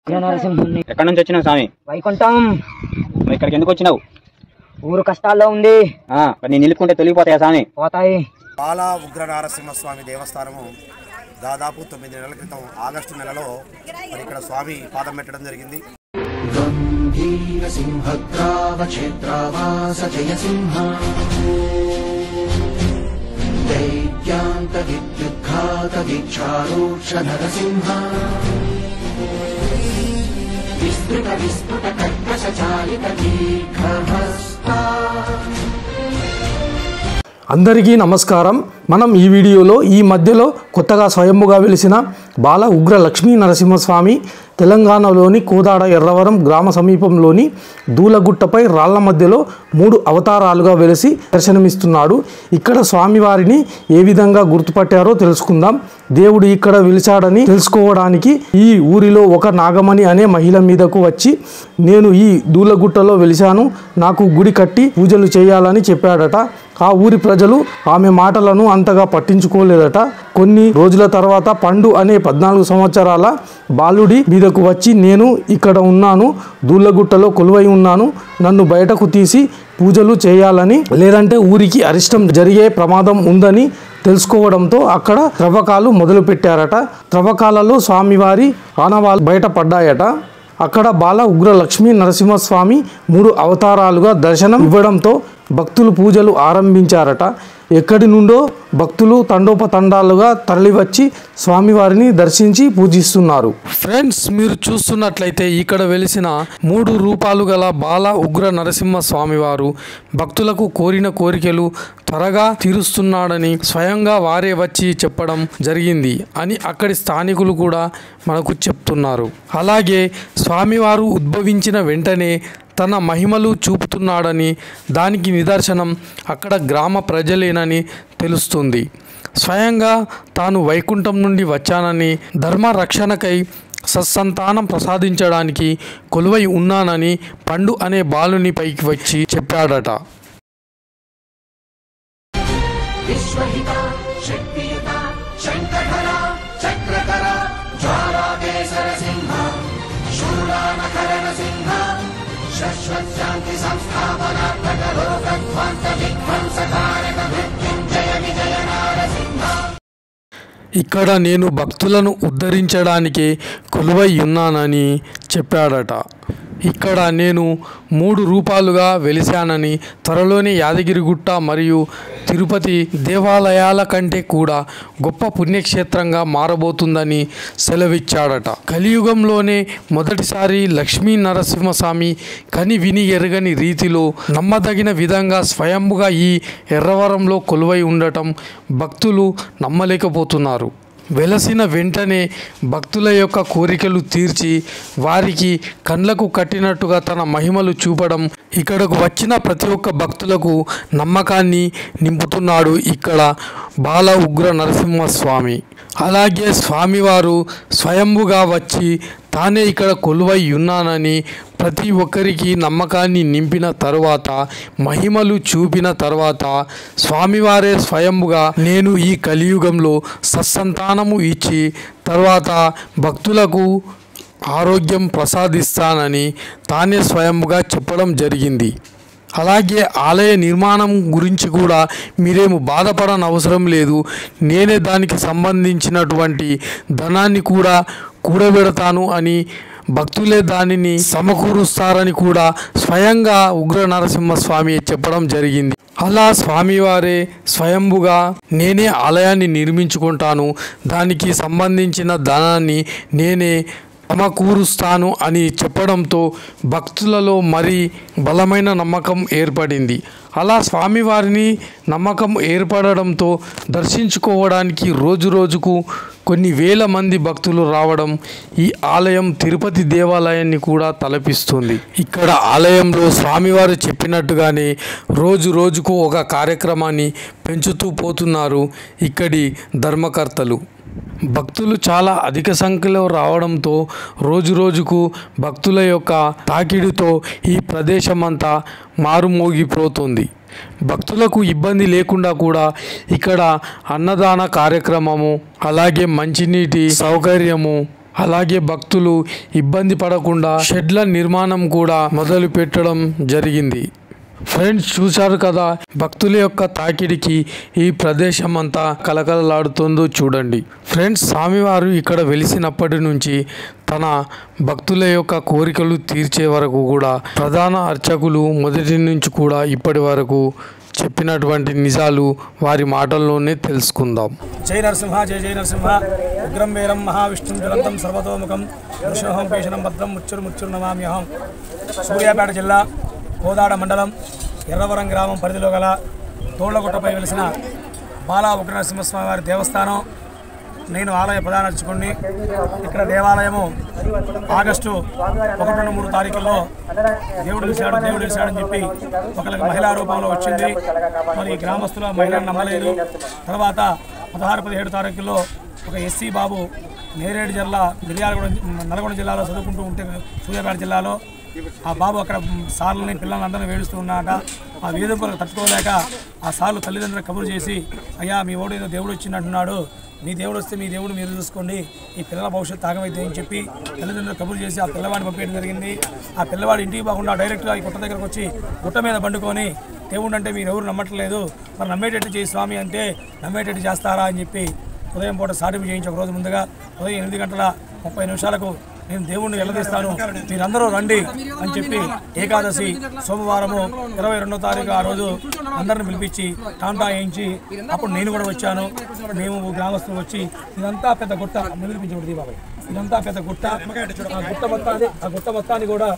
నరసింహుని ఎక్కడి నుంచి వచ్చినావు స్వామి వైకుంఠం మరి ఇక్కడికి ఎందుకు వచ్చినావు ఊరు కష్టాల్లో ఉంది ఆ, మరి నేను నిలుపుకుంటే తొలిగిపోతాయా స్వామి పోతాయి బాలా ఉగ్ర నారసింహస్వామి దేవస్థానము దాదాపు తొమ్మిది నెలల క్రితం ఆగస్టు నెలలో మరి ఇక్కడ స్వామి పాదం పెట్టడం జరిగింది సింహద్రావక్షేత్రావాస జయ సింహ దైత్యాంత విద్యుద్ఘాత వీక్షారూక్ష నరసింహ విస్తృత విస్ఫుట కర్కశ చాలిత దీర్ఘహస్తా అందరికీ నమస్కారం మనం ఈ వీడియోలో ఈ మధ్యలో కొత్తగా స్వయంభుగా వెలిసిన బాల ఉగ్ర లక్ష్మీ నరసింహస్వామి తెలంగాణలోని కోదాడ ఎర్రవరం గ్రామ సమీపంలోని దూలగుట్టపై రాళ్ల మధ్యలో మూడు అవతారాలుగా వెలిసి దర్శనమిస్తున్నాడు ఇక్కడ స్వామివారిని ఏ విధంగా గుర్తుపట్టారో తెలుసుకుందాం దేవుడు ఇక్కడ వెలిచాడని తెలుసుకోవడానికి ఈ ఊరిలో ఒక నాగమణి అనే మహిళ మీదకు వచ్చి నేను ఈ దూలగుట్టలో వెలిశాను నాకు గుడి కట్టి పూజలు చేయాలని చెప్పాడట ఆ ఊరి ప్రజలు ఆమె మాటలను అంతగా పట్టించుకోలేదట కొన్ని రోజుల తర్వాత పండు అనే పద్నాలుగు సంవత్సరాల బాలుడి మీదకు వచ్చి నేను ఇక్కడ ఉన్నాను దూళ్ళగుట్టలో కొలువై ఉన్నాను నన్ను బయటకు తీసి పూజలు చేయాలని లేదంటే ఊరికి అరిష్టం జరిగే ప్రమాదం ఉందని తెలుసుకోవడంతో అక్కడ త్రవ్వకాలు మొదలు పెట్టారట త్రవ్వకాలలో స్వామివారి ఆనవాళ్ళు బయటపడ్డాయట అక్కడ బాల ఉగ్ర లక్ష్మీ నరసింహస్వామి మూడు అవతారాలుగా దర్శనం ఇవ్వడంతో భక్తులు పూజలు ఆరంభించారట ఎక్కడి నుండో భక్తులు తండోపతండాలుగా తరలివచ్చి స్వామివారిని దర్శించి పూజిస్తున్నారు ఫ్రెండ్స్ మీరు చూస్తున్నట్లయితే ఇక్కడ వెలిసిన మూడు రూపాలు గల బాల ఉగ్ర నరసింహ స్వామివారు భక్తులకు కోరిన కోరికలు త్వరగా తీరుస్తున్నాడని స్వయంగా వారే వచ్చి చెప్పడం జరిగింది అని అక్కడి స్థానికులు కూడా మనకు చెప్తున్నారు అలాగే స్వామివారు ఉద్భవించిన వెంటనే తన మహిమలు చూపుతున్నాడని దానికి నిదర్శనం అక్కడ గ్రామ ప్రజలేనని తెలుస్తుంది స్వయంగా తాను వైకుంఠం నుండి వచ్చానని ధర్మ రక్షణకై సత్సంతానం ప్రసాదించడానికి కొలువై ఉన్నానని పండు అనే బాలుని పైకి వచ్చి చెప్పాడట విశ్వహిత శక్తియుత శంకర చక్రకర జ్వాలాకేసర సింహ శూలానకర సింహ శాశ్వత్ శాంతి సంస్థాపనాత్మక లోకధ్వంత విధ్వంసకారక మృత్యుంజయ విజయ నారసింహ ఇక్కడ నేను భక్తులను ఉద్ధరించడానికే కొలువై ఉన్నానని చెప్పాడట ఇక్కడ నేను మూడు రూపాలుగా వెలిశానని త్వరలోనే యాదగిరిగుట్ట మరియు తిరుపతి దేవాలయాల కంటే కూడా గొప్ప పుణ్యక్షేత్రంగా మారబోతుందని సెలవిచ్చాడట కలియుగంలోనే మొదటిసారి లక్ష్మీ నరసింహస్వామి కని విని ఎరగని రీతిలో నమ్మదగిన విధంగా స్వయంగా ఈ ఎర్రవరంలో కొలువై ఉండటం భక్తులు నమ్మలేకపోతున్నారు వెలసిన వెంటనే భక్తుల యొక్క కోరికలు తీర్చి వారికి కండ్లకు కట్టినట్టుగా తన మహిమలు చూపడం ఇక్కడకు వచ్చిన ప్రతి ఒక్క భక్తులకు నమ్మకాన్ని నింపుతున్నాడు ఇక్కడ బాల ఉగ్ర నరసింహస్వామి అలాగే స్వామివారు స్వయంభుగా వచ్చి తానే ఇక్కడ కొలువై ఉన్నానని ప్రతి ఒక్కరికి నమ్మకాన్ని నింపిన తరువాత మహిమలు చూపిన తర్వాత స్వామివారే స్వయంగా నేను ఈ కలియుగంలో సత్సంతానము ఇచ్చి తర్వాత భక్తులకు ఆరోగ్యం ప్రసాదిస్తానని తానే స్వయంగా చెప్పడం జరిగింది అలాగే ఆలయ నిర్మాణం గురించి కూడా మీరేమో బాధపడని అవసరం లేదు నేనే దానికి సంబంధించినటువంటి ధనాన్ని కూడా కూడబెడతాను అని భక్తులే దానిని సమకూరుస్తారని కూడా స్వయంగా ఉగ్ర నరసింహస్వామి చెప్పడం జరిగింది అలా స్వామివారే స్వయంభుగా నేనే ఆలయాన్ని నిర్మించుకుంటాను దానికి సంబంధించిన ధనాన్ని నేనే సమకూరుస్తాను అని చెప్పడంతో భక్తులలో మరి బలమైన నమ్మకం ఏర్పడింది అలా స్వామివారిని నమ్మకం ఏర్పడడంతో దర్శించుకోవడానికి రోజు రోజుకు కొన్ని వేల మంది భక్తులు రావడం ఈ ఆలయం తిరుపతి దేవాలయాన్ని కూడా తలపిస్తుంది ఇక్కడ ఆలయంలో స్వామివారు చెప్పినట్టుగానే రోజు రోజుకు ఒక కార్యక్రమాన్ని పెంచుతూ పోతున్నారు ఇక్కడి ధర్మకర్తలు భక్తులు చాలా అధిక సంఖ్యలో రావడంతో రోజు రోజుకు భక్తుల యొక్క తాకిడితో ఈ ప్రదేశం అంతా మారుమోగిపోతుంది భక్తులకు ఇబ్బంది లేకుండా కూడా ఇక్కడ అన్నదాన కార్యక్రమము అలాగే మంచినీటి సౌకర్యము అలాగే భక్తులు ఇబ్బంది పడకుండా షెడ్ల నిర్మాణం కూడా మొదలు పెట్టడం జరిగింది ఫ్రెండ్స్ చూశారు కదా భక్తుల యొక్క తాకిడికి ఈ ప్రదేశం అంతా కలకలలాడుతుందో చూడండి ఫ్రెండ్స్ స్వామివారు ఇక్కడ వెలిసినప్పటి నుంచి తన భక్తుల యొక్క కోరికలు తీర్చే వరకు కూడా ప్రధాన అర్చకులు మొదటి నుంచి కూడా ఇప్పటి వరకు చెప్పినటువంటి నిజాలు వారి మాటల్లోనే తెలుసుకుందాం జై నరసింహ జయ జయ నరసింహ ఉగ్రం వీరం మహావిష్ణుం జ్వలంతం సర్వతోముఖం నృసింహం పేషణం భద్రం ముచ్చురు ముచ్చురు నమామ్యహం సూర్యాపేట జిల్లా కోదాడ మండలం ఎర్రవరం గ్రామం పరిధిలో గల తోళ్లగుట్టపై వెలిసిన బాలా ఉగ్ర నరసింహస్వామి వారి దేవస్థానం నేను ఆలయ ప్రధాన అర్చకుడిని ఇక్కడ దేవాలయము ఆగస్టు ఒకటి రెండు మూడు తారీఖుల్లో దేవుడు విశాడు దేవుడు విశాడని చెప్పి ఒకరికి మహిళా రూపంలో వచ్చింది మరి గ్రామస్తుల మహిళను నమ్మలేదు తర్వాత పదహారు పదిహేడు తారీఖుల్లో ఒక ఎస్సీ బాబు నేరేడు జిల్లా మిర్యాలగూడ నల్గొండ జిల్లాలో చదువుకుంటూ ఉంటే సూర్యాపేట జిల్లాలో ఆ బాబు అక్కడ సార్లని పిల్లలందరినీ వేడుస్తూ ఉన్నాట ఆ వేధింపులకు తట్టుకోలేక ఆ సార్లు తల్లిదండ్రులకు కబురు చేసి అయ్యా మీ ఓడు ఏదో దేవుడు వచ్చిందంటున్నాడు మీ దేవుడు వస్తే మీ దేవుడు మీరు చూసుకోండి ఈ పిల్లల భవిష్యత్తు తాగమైతే అని చెప్పి తల్లిదండ్రులు కబురు చేసి ఆ పిల్లవాడిని పంపించడం జరిగింది ఆ పిల్లవాడు ఇంటికి పోకుండా డైరెక్ట్గా ఈ గుట్ట దగ్గరకు వచ్చి గుట్ట మీద పండుకొని దేవుడు అంటే మీరు ఎవరు నమ్మట్లేదు మరి నమ్మేటట్టు చేయి స్వామి అంటే నమ్మేటట్టు చేస్తారా అని చెప్పి ఉదయం పూట సాటింపు చేయించి ఒక రోజు ముందుగా ఉదయం ఎనిమిది గంటల ముప్పై నిమిషాలకు నేను దేవుణ్ణి వెళ్ళదీస్తాను మీరందరూ రండి అని చెప్పి ఏకాదశి సోమవారము ఇరవై రెండో తారీఖు ఆ రోజు అందరిని పిలిపించి టాంటా వేయించి అప్పుడు నేను కూడా వచ్చాను మేము గ్రామస్తులు వచ్చి ఇదంతా పెద్ద గుట్ట పిలిపించబడి బాబాయ్ ఇదంతా పెద్ద గుట్ట ఆ గుట్ట మొత్తాన్ని ఆ గుట్ట మొత్తాన్ని కూడా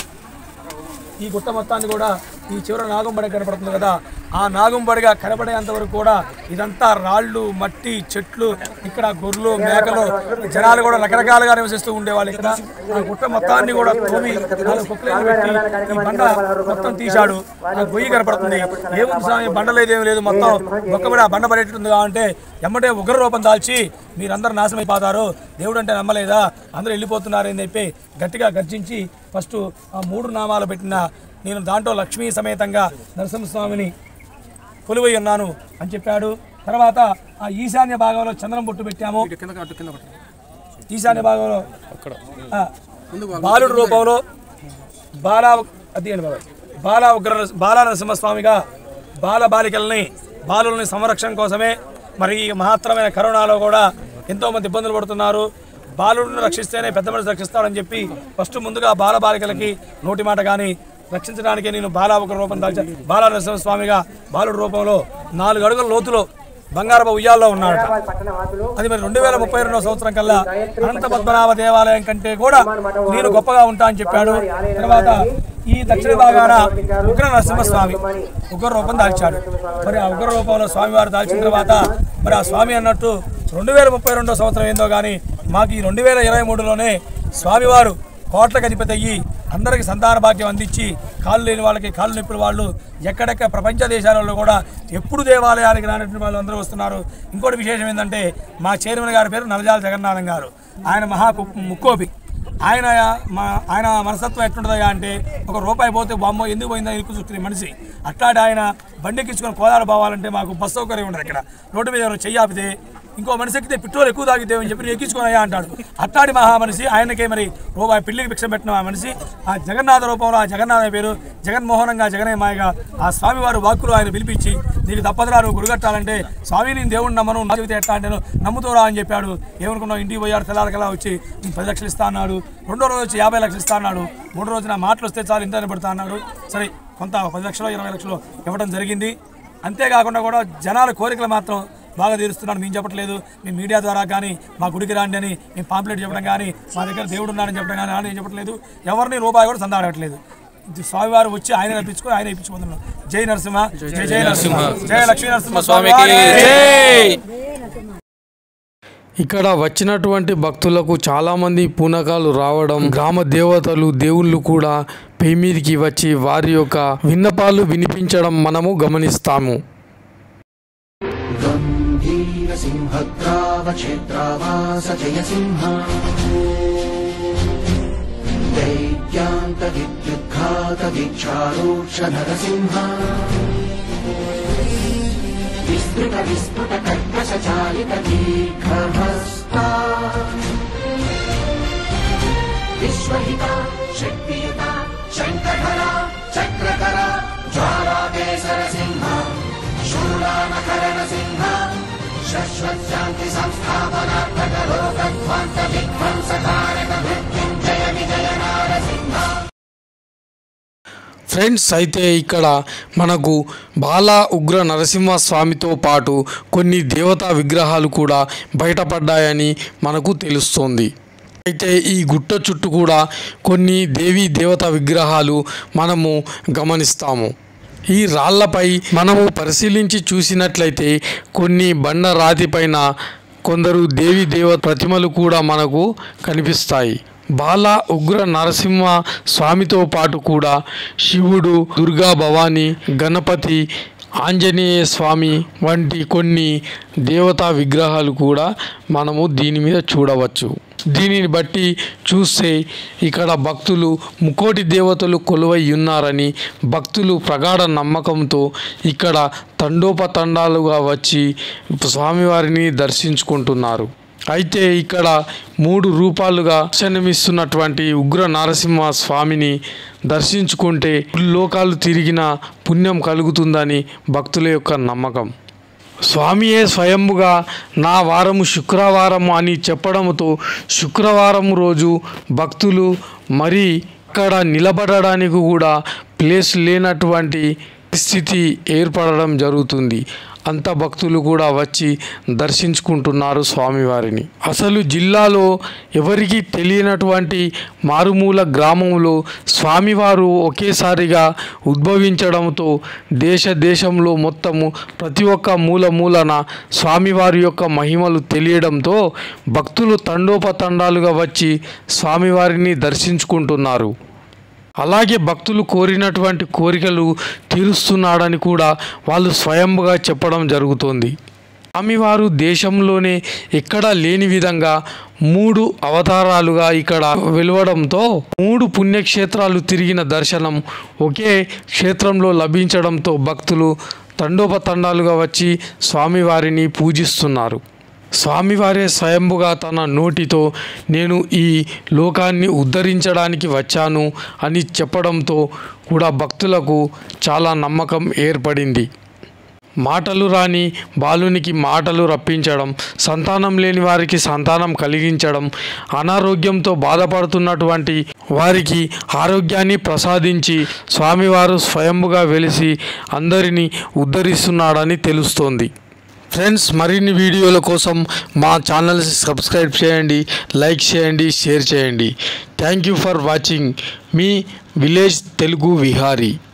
ఈ గుట్ట మొత్తాన్ని కూడా ఈ చివర నాగంబడి కనపడుతుంది కదా ఆ నాగంబడిగా కనపడేంత వరకు కూడా ఇదంతా రాళ్ళు మట్టి చెట్లు ఇక్కడ గొర్రెలు మేకలు జనాలు కూడా రకరకాలుగా నివసిస్తూ ఉండేవాళ్ళు ఇక్కడ ఆ గుట్ట మొత్తాన్ని కూడా తోమి నాలుగు కుక్కలేలు పెట్టి ఈ బండ మొత్తం తీశాడు ఆ గొయ్యి కనపడుతుంది ఏముంది స్వామి బండ లేదేం లేదు మొత్తం ఒక్కబడి ఆ బండ పడేటుంది అంటే ఎమ్మటే ఉగ్ర రూపం దాల్చి మీరందరూ నాశనం అయిపోతారు దేవుడు అంటే నమ్మలేదా అందరూ వెళ్ళిపోతున్నారని చెప్పి గట్టిగా గర్జించి ఫస్ట్ ఆ మూడు నామాలు పెట్టిన నేను దాంట్లో లక్ష్మీ సమేతంగా నరసింహస్వామిని కొలువై ఉన్నాను అని చెప్పాడు తర్వాత ఆ ఈశాన్య భాగంలో చంద్రం బొట్టు పెట్టాము ఈశాన్య భాగంలో ఆ, బాలుడు రూపంలో బాలా అది ఏంటి బాబాయ్ బాలా ఉగ్ర బాలా నరసింహస్వామిగా బాల బాలికల్ని బాలుల్ని సంరక్షణ కోసమే మరి ఈ మహత్తరమైన కరోనాలో కూడా ఎంతో మంది ఇబ్బందులు పడుతున్నారు బాలుడిని రక్షిస్తేనే పెద్ద మనిషి రక్షిస్తాడని చెప్పి ఫస్ట్ ముందుగా బాల బాలికలకి నోటి మాట కానీ రక్షించడానికి నేను బాలా ఒక రూపం దాల్చా బాలా నరసింహస్వామిగా బాలుడి రూపంలో నాలుగు అడుగుల లోతులో బంగారపు ఉయ్యాల్లో ఉన్నాడట అది మరి రెండు వేల ముప్పై రెండో సంవత్సరం కల్లా అనంత పద్మనాభ దేవాలయం కంటే కూడా నేను గొప్పగా ఉంటా అని చెప్పాడు తర్వాత ఈ దక్షిణ భాగాన ఉగ్ర నరసింహస్వామి ఉగ్ర రూపం దాల్చాడు మరి ఆ ఉగ్ర రూపంలో స్వామివారు దాల్చిన తర్వాత మరి ఆ స్వామి అన్నట్టు రెండు వేల ముప్పై రెండో సంవత్సరం ఏందో కానీ మాకు ఈ రెండు వేల ఇరవై మూడులోనే స్వామివారు కోట్లకు అధిపతి అయ్యి అందరికి సంతాన భాగ్యం అందించి కాళ్ళు లేని వాళ్ళకి కాళ్ళు నొప్పులు వాళ్ళు ఎక్కడెక్కడ ప్రపంచ దేశాలలో కూడా ఎప్పుడు దేవాలయానికి రానటువంటి వాళ్ళు అందరూ వస్తున్నారు ఇంకోటి విశేషం ఏంటంటే మా చైర్మన్ గారి పేరు నలజాల జగన్నాథం గారు ఆయన మహా కు- ముక్కోపి ఆయన మా ఆయన మనస్తత్వం ఎట్లుంటుందా అంటే ఒక రూపాయి పోతే బామ్మో ఎందుకు పోయిందని ఇరుకు చూస్తుంది మనిషి అట్లాంటి ఆయన బండికిచ్చుకొని కోదాడ పోవాలంటే మాకు బస్ సౌకర్యం ఉండదు ఇక్కడ రోడ్డు మీద ఎవరైనా చెయ్యి ఆపితే ఇంకో మనిషి ఎక్కితే పెట్రోల్ ఎక్కువ తాగితే అని చెప్పి ఎక్కించుకోనయ్యా అంటాడు అట్టాడి మహా మనిషి ఆయనకే మరి రూపాయి పిల్లికి భిక్ష పెట్టిన ఆ మనిషి ఆ జగన్నాథ రూపంలో ఆ జగన్నాథ పేరు జగన్మోహనంగా జగనే మాయగా ఆ స్వామివారు వాక్కులు ఆయన పిలిపించి నీకు తప్పదురా నువ్వు గుడిగట్టాలంటే స్వామి నేను దేవుడిని నమ్మను నా జీవితం ఎట్లా అంటే నమ్ముతోరా అని చెప్పాడు ఏమనుకున్నావు ఇంటికి పోయాడు తెల్లారకలా వచ్చి నీకు పది లక్షలు ఇస్తా అన్నాడు రెండో రోజు వచ్చి యాభై లక్షలు ఇస్తా అన్నాడు మూడో రోజున మాటలు వస్తే చాలు ఇంత పడతా అన్నాడు సరే కొంత పది లక్షలు ఇరవై లక్షలు ఇవ్వడం జరిగింది అంతేకాకుండా కూడా జనాల కోరికలు మాత్రం బాగా తీరుస్తున్నాడు మేము చెప్పట్లేదు మీ మీడియా ద్వారా కానీ మా గుడికి రాండి అని మేము పాంప్లెట్ చెప్పడం కానీ మా దగ్గర దేవుడు ఉన్నాడని చెప్పడం కానీ అని చెప్పట్లేదు ఎవరిని రూపాయి కూడా సందాడట్లేదు ఇది స్వామివారు వచ్చి ఆయన రప్పించుకొని ఆయన ఇప్పించుకుంటున్నాం జై నరసింహ జై జై నరసింహ జై లక్ష్మీ నరసింహ స్వామికి ఇక్కడ వచ్చినటువంటి భక్తులకు చాలామంది పూనకాలు రావడం గ్రామ దేవతలు దేవుళ్ళు కూడా పై మీదికి వచ్చి వారి యొక్క విన్నపాలు వినిపించడం మనము గమనిస్తాము गम्भीरसिंहद्रावक्षेत्रावास जयसिंह दैत्यान्तविद्युद्घातवीक्षारोक्ष नरसिंह विस्तृतविस्फुटकर्कशचालितदीर्घहस्ता విశ్వహిత శక్తియుత శంకర చక్రకర జ్వాలాకేసర సింహ శూలానకరణ సింహ శశ్వశాంతి సంస్థాపనాత్మక లోకధ్వంస విధ్వంసకారక మృత్యుంజయ విజయ నారసింహ ఫ్రెండ్స్ అయితే ఇక్కడ మనకు బాలా ఉగ్ర నరసింహ స్వామితో పాటు కొన్ని దేవతా విగ్రహాలు కూడా బయటపడ్డాయని మనకు తెలుస్తోంది అయితే ఈ గుట్ట చుట్టూ కూడా కొన్ని దేవీ దేవతా విగ్రహాలు మనము గమనిస్తాము ఈ రాళ్లపై మనము పరిశీలించి చూసినట్లయితే కొన్ని బండ రాతి పైన కొందరు దేవి దేవ ప్రతిమలు కూడా మనకు కనిపిస్తాయి బాల ఉగ్ర నరసింహ స్వామితో పాటు కూడా శివుడు దుర్గా భవాని గణపతి ఆంజనేయ స్వామి వంటి కొన్ని దేవతా విగ్రహాలు కూడా మనము దీని మీద చూడవచ్చు దీనిని బట్టి చూస్తే ఇక్కడ భక్తులు ముకోటి దేవతలు కొలువై ఉన్నారని భక్తులు ప్రగాఢ నమ్మకంతో ఇక్కడ తండోపతండాలుగా వచ్చి స్వామివారిని దర్శించుకుంటున్నారు అయితే ఇక్కడ మూడు రూపాలుగా దర్శనమిస్తున్నటువంటి ఉగ్ర నరసింహ స్వామిని దర్శించుకుంటే లోకాలు తిరిగిన పుణ్యం కలుగుతుందని భక్తుల యొక్క నమ్మకం స్వామియే స్వయంగా నా వారము శుక్రవారము అని చెప్పడంతో శుక్రవారం రోజు భక్తులు మరి ఇక్కడ నిలబడడానికి కూడా ప్లేస్ లేనటువంటి స్థితి ఏర్పడడం జరుగుతుంది అంత భక్తులు కూడా వచ్చి దర్శించుకుంటున్నారు స్వామివారిని అసలు జిల్లాలో ఎవరికి తెలియనటువంటి మారుమూల గ్రామంలో స్వామివారు ఒకేసారిగా ఉద్భవించడంతో దేశ దేశంలో మొత్తము ప్రతి ఒక్క మూల మూలన స్వామివారి యొక్క మహిమలు తెలియడంతో భక్తులు తండోపతండాలుగా వచ్చి స్వామివారిని దర్శించుకుంటున్నారు అలాగే భక్తులు కోరినటువంటి కోరికలు తీరుస్తున్నాడని కూడా వాళ్ళు స్వయంగా చెప్పడం జరుగుతోంది స్వామివారు దేశంలోనే ఎక్కడా లేని విధంగా మూడు అవతారాలుగా ఇక్కడ వెలువడంతో మూడు పుణ్యక్షేత్రాలు తిరిగిన దర్శనం ఒకే క్షేత్రంలో లభించడంతో భక్తులు తండోపతండాలుగా వచ్చి స్వామివారిని పూజిస్తున్నారు స్వామివారే స్వయంభుగా తన నోటితో నేను ఈ లోకాన్ని ఉద్ధరించడానికి వచ్చాను అని చెప్పడంతో కూడా భక్తులకు చాలా నమ్మకం ఏర్పడింది మాటలు రాని బాలునికి మాటలు రప్పించడం సంతానం లేని వారికి సంతానం కలిగించడం అనారోగ్యంతో బాధపడుతున్నటువంటి వారికి ఆరోగ్యాన్ని ప్రసాదించి స్వామివారు స్వయంభుగా వెలిసి అందరినీ ఉద్ధరిస్తున్నాడని తెలుస్తోంది ఫ్రెండ్స్ మరిన్ని వీడియోల కోసం మా ఛానల్ సబ్స్క్రైబ్ చేయండి లైక్ చేయండి షేర్ చేయండి థ్యాంక్ యూ ఫర్ వాచింగ్ మీ విలేజ్ తెలుగు విహారీ